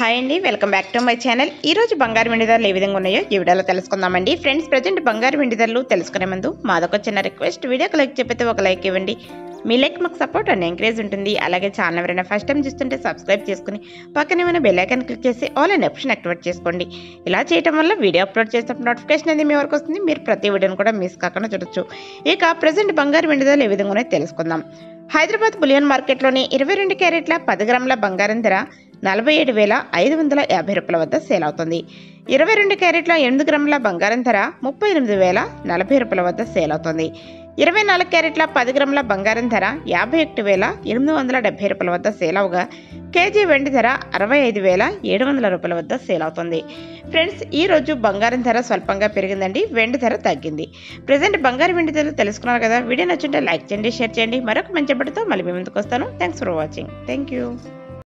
hi అండి welcome back to my channel ఈ రోజు బంగారు వెండి ధరలు ఏ విధంగా ఉన్నాయో ఈ వీడియోలో తెలుసుకుందామండి ఫ్రెండ్స్ ప్రజెంట్ బంగారు వెండి ధరలు తెలుసుకునే ముందు మాదొక చిన్న రిక్వెస్ట్ వీడియోకి లైక్ చెప్పితే ఒక లైక్ ఇవ్వండి మీ లైక్ మాకు సపోర్ట్ అండ్ ఎంకరేజ్ ఉంటుంది అలాగే ఛానల్ ఎవరైనా ఫస్ట్ టైం చూస్తుంటే సబ్స్క్రైబ్ చేసుకుని పక్కనే ఉన్న బెల్ ఐకాన్ క్లిక్ చేసి ఆల్ అండ్ ఆప్షన్ యాక్టివేట్ చేసుకోండి ఇలా చేయడం వల్ల వీడియో అప్లోడ్ చేసినప్పుడు నోటిఫికేషన్ అనేది మీ వరకు వస్తుంది మీరు ప్రతి వీడియోని కూడా మిస్ కాకుండా చూడొచ్చు ఇక ప్రజెంట్ బంగారు వెండి ధరలు ఏ విధంగా ఉన్నాయో తెలుసుకుందాం హైదరాబాద్ బులియన్ మార్కెట్లోని ఇరవై రెండు క్యారెట్ల పది గ్రాముల బంగారం ధర నలభై ఏడు వేల ఐదు వందల యాభై రూపాయల వద్ద సేల్ అవుతుంది ఇరవై రెండు క్యారెట్ల ఎనిమిది గ్రాముల బంగారం ధర ముప్పై ఎనిమిది వేల నలభై రూపాయల వద్ద సేల్ అవుతుంది ఇరవై నాలుగు క్యారెట్ల పది గ్రాముల బంగారం ధర యాభై ఒకటి వేల ఎనిమిది వందల డెబ్బై రూపాయల వద్ద సేల్ అవగా కేజీ వెండి ధర అరవై ఐదు వేల ఏడు వందల రూపాయల వద్ద సేల్ అవుతుంది ఫ్రెండ్స్ ఈ రోజు బంగారం ధర స్వల్పంగా పెరిగిందండి వెండి ధర తగ్గింది ప్రజెంట్ బంగారు వెండి ధరలు తెలుసుకున్నారు కదా వీడియో నచ్చుంటే లైక్ చేయండి షేర్ చేయండి మరొక మంచి బడితో మళ్ళీ మీ ముందుకు వస్తాను thanks for watching thank you